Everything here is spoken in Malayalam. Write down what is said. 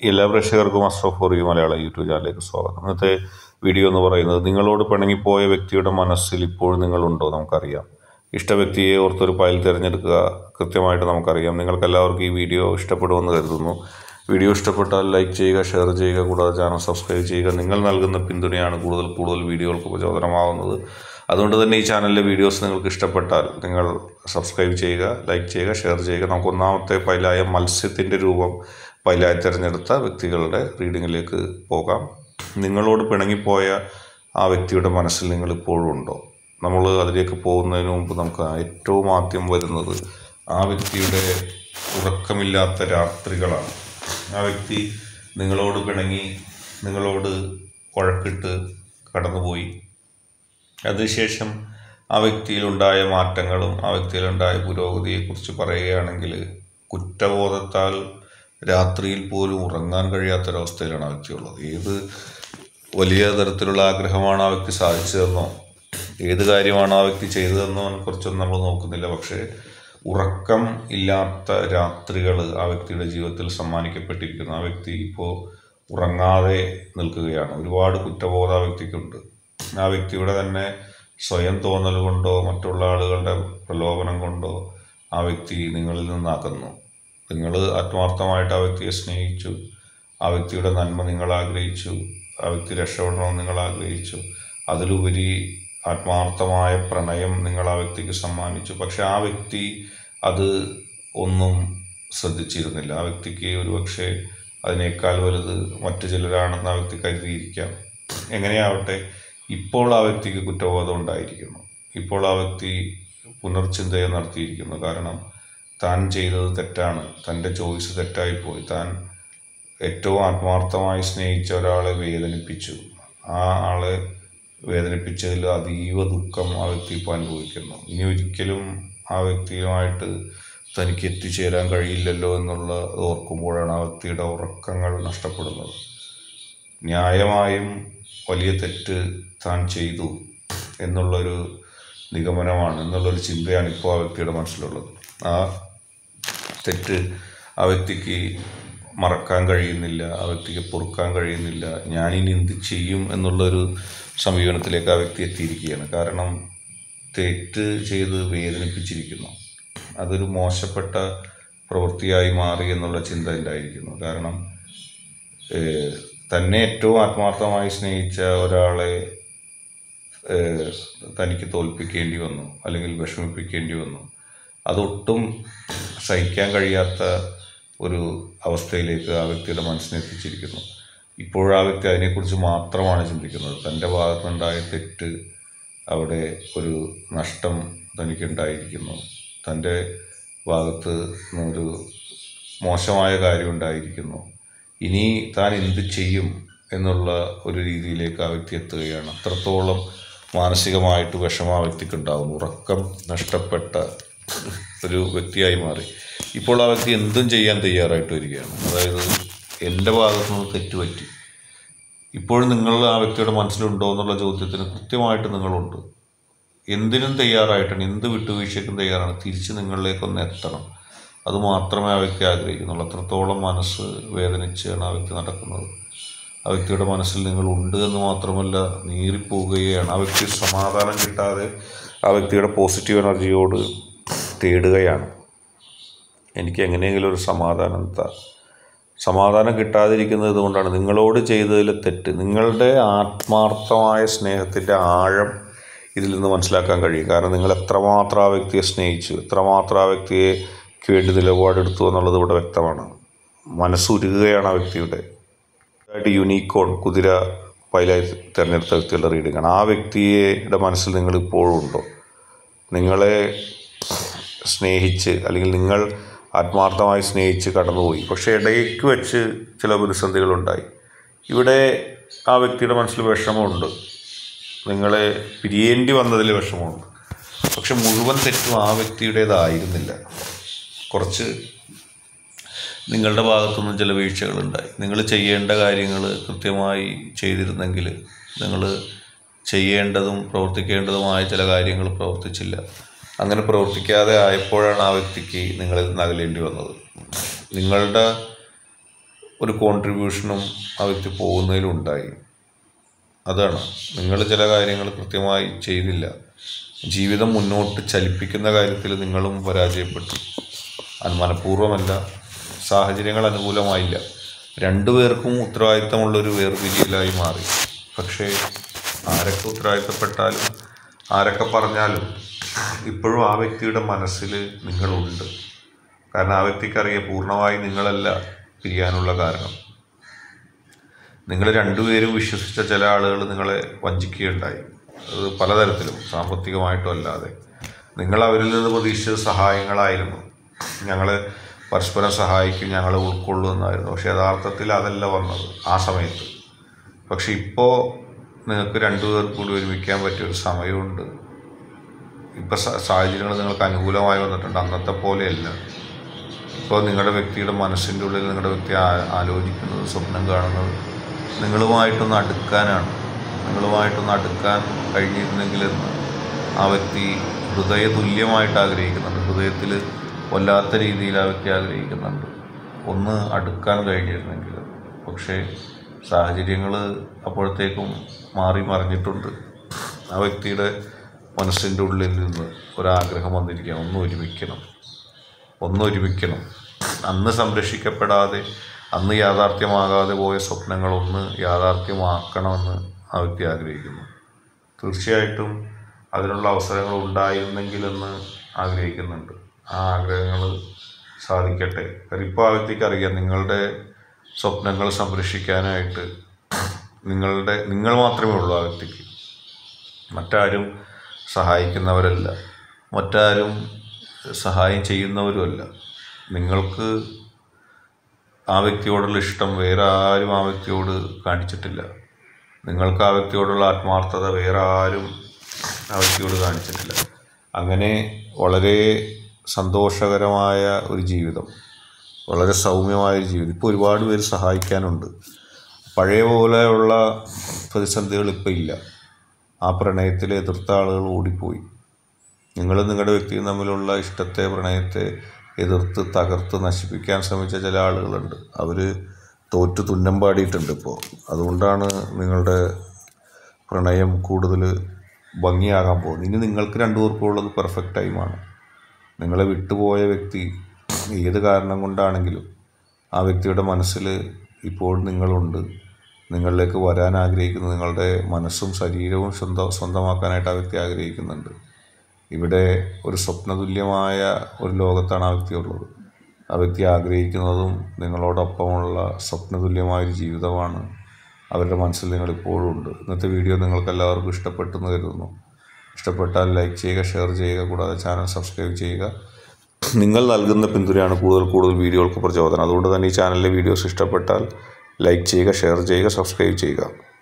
എല്ലാ പ്രേക്ഷകർക്കും അസ്ട്രോഫ് ഫോർ യു മലയാളം യൂട്യൂബ് ചാനലിലേക്ക് സ്വാഗതം ഇന്നത്തെ വീഡിയോ എന്ന് പറയുന്നത് നിങ്ങളോട് പിണങ്ങിപ്പോയ വ്യക്തിയുടെ മനസ്സിൽ ഇപ്പോഴും നിങ്ങളുണ്ടോ നമുക്കറിയാം ഇഷ്ട വ്യക്തിയെ ഓർത്തൊരു ഫയൽ തിരഞ്ഞെടുക്കുക കൃത്യമായിട്ട് നമുക്കറിയാം നിങ്ങൾക്ക് എല്ലാവർക്കും ഈ വീഡിയോ ഇഷ്ടപ്പെടുമെന്ന് കരുതുന്നു വീഡിയോ ഇഷ്ടപ്പെട്ടാൽ ലൈക്ക് ചെയ്യുക ഷെയർ ചെയ്യുക കൂടാതെ ചാനൽ സബ്സ്ക്രൈബ് ചെയ്യുക നിങ്ങൾ നൽകുന്ന പിന്തുണയാണ് കൂടുതൽ കൂടുതൽ വീഡിയോകൾക്ക് പ്രചോദനമാവുന്നത് അതുകൊണ്ട് തന്നെ ഈ ചാനലിലെ വീഡിയോസ് നിങ്ങൾക്ക് ഇഷ്ടപ്പെട്ടാൽ നിങ്ങൾ സബ്സ്ക്രൈബ് ചെയ്യുക ലൈക്ക് ചെയ്യുക ഷെയർ ചെയ്യുക നമുക്ക് ഒന്നാമത്തെ ഫയലായ മത്സ്യത്തിൻ്റെ രൂപം ഫയലായി തിരഞ്ഞെടുത്ത വ്യക്തികളുടെ റീഡിങ്ങിലേക്ക് പോകാം നിങ്ങളോട് പിണങ്ങിപ്പോയ ആ വ്യക്തിയുടെ മനസ്സിൽ നിങ്ങൾ ഇപ്പോഴും ഉണ്ടോ നമ്മൾ അതിലേക്ക് പോകുന്നതിന് മുമ്പ് നമുക്ക് ഏറ്റവും ആദ്യം വരുന്നത് ആ വ്യക്തിയുടെ ഉറക്കമില്ലാത്ത രാത്രികളാണ് ആ വ്യക്തി നിങ്ങളോട് പിണങ്ങി നിങ്ങളോട് വഴക്കിട്ട് കടന്നുപോയി അതിനുശേഷം ആ വ്യക്തിയിലുണ്ടായ മാറ്റങ്ങളും ആ വ്യക്തിയിലുണ്ടായ പുരോഗതിയെക്കുറിച്ച് പറയുകയാണെങ്കിൽ കുറ്റബോധത്താൽ രാത്രിയിൽ പോലും ഉറങ്ങാൻ കഴിയാത്തൊരവസ്ഥയിലാണ് ആ വ്യക്തിയുള്ളത് ഏത് വലിയ തരത്തിലുള്ള ആഗ്രഹമാണ് ആ വ്യക്തി സാധിച്ചതെന്നോ ഏത് കാര്യമാണ് ആ വ്യക്തി ചെയ്തതെന്നോ അതിനെക്കുറിച്ചൊന്നും നമ്മൾ നോക്കുന്നില്ല പക്ഷേ ഉറക്കം ഇല്ലാത്ത രാത്രികൾ ആ വ്യക്തിയുടെ ജീവിതത്തിൽ സമ്മാനിക്കപ്പെട്ടിരിക്കുന്നു ആ വ്യക്തി ഇപ്പോൾ ഉറങ്ങാതെ നിൽക്കുകയാണ് ഒരുപാട് കുറ്റബോധം ആ വ്യക്തിക്കുണ്ട് ആ വ്യക്തിയുടെ തന്നെ സ്വയം തോന്നൽ കൊണ്ടോ മറ്റുള്ള ആളുകളുടെ പ്രലോഭനം കൊണ്ടോ ആ വ്യക്തി നിങ്ങളിൽ നിന്നാക്കുന്നു നിങ്ങൾ ആത്മാർത്ഥമായിട്ട് ആ വ്യക്തിയെ സ്നേഹിച്ചു ആ വ്യക്തിയുടെ നന്മ നിങ്ങൾ ആഗ്രഹിച്ചു ആ വ്യക്തി രക്ഷപ്പെടണമെന്ന് നിങ്ങൾ ആഗ്രഹിച്ചു അതിലുപരി ആത്മാർത്ഥമായ പ്രണയം നിങ്ങൾ ആ വ്യക്തിക്ക് സമ്മാനിച്ചു പക്ഷെ ആ വ്യക്തി അത് ഒന്നും ശ്രദ്ധിച്ചിരുന്നില്ല ആ വ്യക്തിക്ക് ഒരുപക്ഷെ അതിനേക്കാൾ വലുത് മറ്റു ചിലരാണെന്ന് ആ വ്യക്തി കരുതിയിരിക്കാം എങ്ങനെയാവട്ടെ ഇപ്പോൾ ആ വ്യക്തിക്ക് കുറ്റബോധം ഉണ്ടായിരിക്കുന്നു ഇപ്പോൾ ആ വ്യക്തി പുനർചിന്തയെ നടത്തിയിരിക്കുന്നു കാരണം താൻ ചെയ്തത് തെറ്റാണ് തൻ്റെ ചോയ്സ് തെറ്റായിപ്പോയി താൻ ഏറ്റവും ആത്മാർത്ഥമായി സ്നേഹിച്ച ഒരാളെ വേദനിപ്പിച്ചു ആ ആളെ വേദനിപ്പിച്ചതിൽ അതീവ ദുഃഖം ആ വ്യക്തി ഇപ്പോൾ അനുഭവിക്കുന്നു ഇനി ഒരിക്കലും ആ വ്യക്തിയുമായിട്ട് തനിക്ക് എത്തിച്ചേരാൻ കഴിയില്ലല്ലോ എന്നുള്ള ഓർക്കുമ്പോഴാണ് ആ വ്യക്തിയുടെ ഉറക്കങ്ങൾ നഷ്ടപ്പെടുന്നത് ന്യായമായും വലിയ തെറ്റ് താൻ ചെയ്തു എന്നുള്ളൊരു നിഗമനമാണ് എന്നുള്ളൊരു ചിന്തയാണ് ഇപ്പോൾ ആ വ്യക്തിയുടെ മനസ്സിലുള്ളത് ആ തെറ്റ് ആ വ്യക്തിക്ക് മറക്കാൻ കഴിയുന്നില്ല ആ വ്യക്തിക്ക് പൊറുക്കാൻ കഴിയുന്നില്ല ഞാനിനി എന്ത് ചെയ്യും എന്നുള്ളൊരു സമീപനത്തിലേക്ക് ആ വ്യക്തി എത്തിയിരിക്കുകയാണ് കാരണം തെറ്റ് ചെയ്ത് വേദനിപ്പിച്ചിരിക്കുന്നു അതൊരു മോശപ്പെട്ട പ്രവൃത്തിയായി മാറി എന്നുള്ള ചിന്ത ഉണ്ടായിരിക്കുന്നു കാരണം ഏഹ്, തന്നെ ഏറ്റവും ആത്മാർത്ഥമായി സ്നേഹിച്ച ഒരാളെ ഏഹ്, തനിക്ക് തോൽപ്പിക്കേണ്ടി വന്നു അല്ലെങ്കിൽ വിഷമിപ്പിക്കേണ്ടി വന്നു അതൊട്ടും സഹിക്കാൻ കഴിയാത്ത ഒരു അവസ്ഥയിലേക്ക് ആ വ്യക്തിയുടെ മനസ്സിനെ എത്തിച്ചിരിക്കുന്നു ഇപ്പോൾ ആ വ്യക്തി അതിനെക്കുറിച്ച് മാത്രമാണ് ചിന്തിക്കുന്നത് തൻ്റെ ഭാഗത്തുനിന്നുണ്ടായ തെറ്റ് അവിടെ ഒരു നഷ്ടം തനിക്കുണ്ടായിരിക്കുന്നു തൻ്റെ ഭാഗത്ത് നിന്നൊരു മോശമായ കാര്യം ഉണ്ടായിരിക്കുന്നു ഇനി താൻ എന്ത് ചെയ്യും എന്നുള്ള ഒരു രീതിയിലേക്ക് ആ വ്യക്തി എത്തുകയാണ് അത്രത്തോളം മാനസികമായിട്ട് വിഷമം ആ വ്യക്തിക്ക് ഉണ്ടാകും ഉറക്കം നഷ്ടപ്പെട്ട ഒരു വ്യക്തിയായി മാറി ഇപ്പോൾ ആ വ്യക്തി എന്തും ചെയ്യാൻ തയ്യാറായിട്ട് വരികയാണ് അതായത് എൻ്റെ ഭാഗത്തു നിന്ന് തെറ്റുപറ്റി ഇപ്പോഴും നിങ്ങൾ ആ വ്യക്തിയുടെ മനസ്സിലുണ്ടോ എന്നുള്ള ചോദ്യത്തിന് കൃത്യമായിട്ട് നിങ്ങളുണ്ട് എന്തിനും തയ്യാറായിട്ടാണ് എന്ത് വിട്ടുവീഴ്ചയ്ക്കും തയ്യാറാണ് തിരിച്ച് നിങ്ങളിലേക്കൊന്ന് എത്തണം അത് മാത്രമേ ആ വ്യക്തി ആഗ്രഹിക്കുന്നുള്ളൂ അത്രത്തോളം മനസ്സ് വേദനിച്ചാണ് ആ വ്യക്തി നടക്കുന്നത് ആ വ്യക്തിയുടെ മനസ്സിൽ നിങ്ങൾ ഉണ്ട് എന്ന് മാത്രമല്ല നീറിപ്പോവുകയാണ് ആ വ്യക്തി സമാധാനം കിട്ടാതെ ആ വ്യക്തിയുടെ പോസിറ്റീവ് എനർജിയോട് തേടുകയാണ് എനിക്ക് എങ്ങനെയെങ്കിലും ഒരു സമാധാനം താ സമാധാനം കിട്ടാതിരിക്കുന്നത് ഇതുകൊണ്ടാണ് നിങ്ങളോട് ചെയ്തതിൽ തെറ്റ് നിങ്ങളുടെ ആത്മാർത്ഥമായ സ്നേഹത്തിൻ്റെ ആഴം ഇതിൽ നിന്ന് മനസ്സിലാക്കാൻ കഴിയും കാരണം നിങ്ങൾ എത്രമാത്രം ആ വ്യക്തിയെ സ്നേഹിച്ചു എത്രമാത്രം ആ വ്യക്തിക്ക് വേണ്ടി നിലപാടെടുത്തു എന്നുള്ളത് ഇവിടെ വ്യക്തമാണ് മനസ്സുരുകുകയാണ് ആ വ്യക്തിയുടെ ആയിട്ട് യുണീക്കോൺ കുതിര പൈലായി തിരഞ്ഞെടുത്ത വ്യക്തികളുടെ റീഡിംഗ് ആണ് ആ വ്യക്തിയുടെ മനസ്സിൽ നിങ്ങൾ ഇപ്പോഴും ഉണ്ടോ നിങ്ങളെ സ്നേഹിച്ച് അല്ലെങ്കിൽ നിങ്ങൾ ആത്മാർത്ഥമായി സ്നേഹിച്ച് കടന്നുപോയി പക്ഷേ ഇടയ്ക്ക് വെച്ച് ചില പ്രതിസന്ധികളുണ്ടായി ഇവിടെ ആ വ്യക്തിയുടെ മനസ്സിൽ വിഷമമുണ്ട് നിങ്ങളെ പിരിയേണ്ടി വന്നതിൽ വിഷമമുണ്ട് പക്ഷെ മുഴുവൻ തെറ്റും ആ വ്യക്തിയുടേതായിരുന്നില്ല കുറച്ച് നിങ്ങളുടെ ഭാഗത്തുനിന്നും ചില വീഴ്ചകളുണ്ടായി നിങ്ങൾ ചെയ്യേണ്ട കാര്യങ്ങൾ കൃത്യമായി ചെയ്തിരുന്നെങ്കിൽ നിങ്ങൾ ചെയ്യേണ്ടതും പ്രവർത്തിക്കേണ്ടതുമായ ചില കാര്യങ്ങൾ പ്രവർത്തിച്ചില്ല അങ്ങനെ പ്രവർത്തിക്കാതെ ആയപ്പോഴാണ് ആ വ്യക്തിക്ക് നിങ്ങളിൽ നിന്ന് അകലേണ്ടി വന്നത് നിങ്ങളുടെ ഒരു കോൺട്രിബ്യൂഷനും ആ വ്യക്തി പോകുന്നതിലുണ്ടായി അതാണ് നിങ്ങൾ ചില കാര്യങ്ങൾ കൃത്യമായി ചെയ്തില്ല ജീവിതം മുന്നോട്ട് ചലിപ്പിക്കുന്ന കാര്യത്തിൽ നിങ്ങളും പരാജയപ്പെട്ടു അത് മനഃപൂർവ്വമല്ല സാഹചര്യങ്ങൾ അനുകൂലമായില്ല രണ്ടുപേർക്കും ഉത്തരവാദിത്തമുള്ളൊരു വേർപിരിയലായി മാറി പക്ഷേ ആരൊക്കെ ഉത്തരവാദിത്തപ്പെട്ടാലും ആരൊക്കെ പറഞ്ഞാലും ഇപ്പോഴും ആ വ്യക്തിയുടെ മനസ്സിൽ നിങ്ങളുണ്ട് കാരണം ആ വ്യക്തിക്കറിയാം പൂർണ്ണമായി നിങ്ങളല്ല പിരിയാനുള്ള കാരണം നിങ്ങൾ രണ്ടുപേരും വിശ്വസിച്ച ചില ആളുകൾ നിങ്ങളെ വഞ്ചിക്കുകയുണ്ടായി അത് പലതരത്തിലും സാമ്പത്തികമായിട്ടും അല്ലാതെ നിങ്ങൾ അവരിൽ നിന്ന് പ്രതീക്ഷിച്ച സഹായങ്ങളായിരുന്നു ഞങ്ങൾ പരസ്പരം സഹായിക്കും ഞങ്ങളെ ഉൾക്കൊള്ളൂ എന്നായിരുന്നു പക്ഷേ യഥാർത്ഥത്തിൽ അതല്ല വന്നത് ആ സമയത്ത് പക്ഷെ ഇപ്പോൾ നിങ്ങൾക്ക് രണ്ടുപേർ കൂടി ഒരുമിക്കാൻ പറ്റിയ ഒരു സമയമുണ്ട് ഇപ്പോൾ സാഹചര്യങ്ങൾ നിങ്ങൾക്ക് അനുകൂലമായി വന്നിട്ടുണ്ട് അന്നത്തെ പോലെയല്ല ഇപ്പോൾ നിങ്ങളുടെ വ്യക്തിയുടെ മനസ്സിൻ്റെ ഉള്ളിൽ നിങ്ങളുടെ വ്യക്തി ആ- ആലോചിക്കുന്നത് സ്വപ്നം കാണുന്നത് നിങ്ങളുമായിട്ടൊന്ന് അടുക്കാനാണ് നിങ്ങളുമായിട്ടൊന്ന് അടുക്കാൻ കഴിഞ്ഞിരുന്നെങ്കിലെന്ന് ആ വ്യക്തി ഹൃദയ തുല്യമായിട്ട് ആഗ്രഹിക്കുന്നുണ്ട് ഹൃദയത്തിൽ വല്ലാത്ത രീതിയിൽ ആ വ്യക്തി ആഗ്രഹിക്കുന്നുണ്ട് ഒന്ന് അടുക്കാൻ കഴിഞ്ഞിരുന്നെങ്കിൽ പക്ഷേ സാഹചര്യങ്ങൾ അപ്പോഴത്തേക്കും മാറി മറിഞ്ഞിട്ടുണ്ട് ആ വ്യക്തിയുടെ മനസ്സിൻ്റെ ഉള്ളിൽ നിന്ന് ഒരാഗ്രഹം വന്നിരിക്കുകയാണ് ഒന്ന് ഒരുമിക്കണം ഒന്നൊരുമിക്കണം അന്ന് സംരക്ഷിക്കപ്പെടാതെ അന്ന് യാഥാർത്ഥ്യമാകാതെ പോയ സ്വപ്നങ്ങളൊന്ന് യാഥാർത്ഥ്യമാക്കണമെന്ന് ആ വ്യക്തി ആഗ്രഹിക്കുന്നു തീർച്ചയായിട്ടും അതിനുള്ള അവസരങ്ങൾ ഉണ്ടായിരുന്നെങ്കിലെന്ന് ആഗ്രഹിക്കുന്നുണ്ട് ആ ആഗ്രഹങ്ങൾ സാധിക്കട്ടെ കാര്യം ഇപ്പോൾ ആ വ്യക്തിക്ക് അറിയാം നിങ്ങളുടെ സ്വപ്നങ്ങൾ സംരക്ഷിക്കാനായിട്ട് നിങ്ങളുടെ നിങ്ങൾ മാത്രമേ ഉള്ളൂ ആ വ്യക്തിക്ക് മറ്റാരും സഹായിക്കുന്നവരല്ല മറ്റാരും സഹായം ചെയ്യുന്നവരുമല്ല നിങ്ങൾക്ക് ആ വ്യക്തിയോടുള്ള ഇഷ്ടം വേറെ ആരും ആ വ്യക്തിയോട് കാണിച്ചിട്ടില്ല നിങ്ങൾക്ക് ആ വ്യക്തിയോടുള്ള ആത്മാർത്ഥത വേറെ ആരും ആ വ്യക്തിയോട് കാണിച്ചിട്ടില്ല അങ്ങനെ വളരെ സന്തോഷകരമായ ഒരു ജീവിതം വളരെ സൗമ്യമായ ഒരു ജീവിതം ഇപ്പോൾ ഒരുപാട് പേര് സഹായിക്കാനുണ്ട് പഴയ പോലെയുള്ള പ്രതിസന്ധികൾ ഇപ്പോൾ ഇല്ല ആ പ്രണയത്തിൽ എതിർത്ത ആളുകൾ ഓടിപ്പോയി നിങ്ങൾ നിങ്ങളുടെ വ്യക്തിയും തമ്മിലുള്ള ഇഷ്ടത്തെ പ്രണയത്തെ എതിർത്ത് തകർത്ത് നശിപ്പിക്കാൻ ശ്രമിച്ച ചില ആളുകളുണ്ട് അവർ തോറ്റ് തുന്നം പാടിയിട്ടുണ്ട് ഇപ്പോൾ അതുകൊണ്ടാണ് നിങ്ങളുടെ പ്രണയം കൂടുതൽ ഭംഗിയാകാൻ പോകുന്നത് ഇനി നിങ്ങൾക്ക് രണ്ടുപേർക്കും ഉള്ളത് പെർഫെക്റ്റ് ടൈമാണ് നിങ്ങളെ വിട്ടുപോയ വ്യക്തി ഏത് കാരണം കൊണ്ടാണെങ്കിലും ആ വ്യക്തിയുടെ മനസ്സിൽ ഇപ്പോൾ നിങ്ങളുണ്ട് നിങ്ങളിലേക്ക് വരാൻ ആഗ്രഹിക്കുന്നു നിങ്ങളുടെ മനസ്സും ശരീരവും സ്വന്തം സ്വന്തമാക്കാനായിട്ട് ആ വ്യക്തി ആഗ്രഹിക്കുന്നുണ്ട് ഇവിടെ ഒരു സ്വപ്നതുല്യമായ ഒരു ലോകത്താണ് ആ വ്യക്തി ഉള്ളത് ആ വ്യക്തി ആഗ്രഹിക്കുന്നതും നിങ്ങളോടൊപ്പമുള്ള സ്വപ്നതുല്യമായ ഒരു ജീവിതമാണ് അവരുടെ മനസ്സിൽ നിങ്ങൾ ഇപ്പോഴും ഉണ്ട് ഇന്നത്തെ വീഡിയോ നിങ്ങൾക്ക് എല്ലാവർക്കും ഇഷ്ടപ്പെട്ടെന്ന് കരുതുന്നു ഇഷ്ടപ്പെട്ടാൽ ലൈക്ക് ചെയ്യുക ഷെയർ ചെയ്യുക കൂടാതെ ചാനൽ സബ്സ്ക്രൈബ് ചെയ്യുക നിങ്ങൾ നൽകുന്ന പിന്തുണയാണ് കൂടുതൽ കൂടുതൽ വീഡിയോകൾക്ക് പ്രചോദനം അതുകൊണ്ട് തന്നെ ഈ ചാനലിലെ വീഡിയോസ് ഇഷ്ടപ്പെട്ടാൽ ലൈക്ക് ചെയ്യുക ഷെയർ ചെയ്യുക സബ്സ്ക്രൈബ് ചെയ്യുക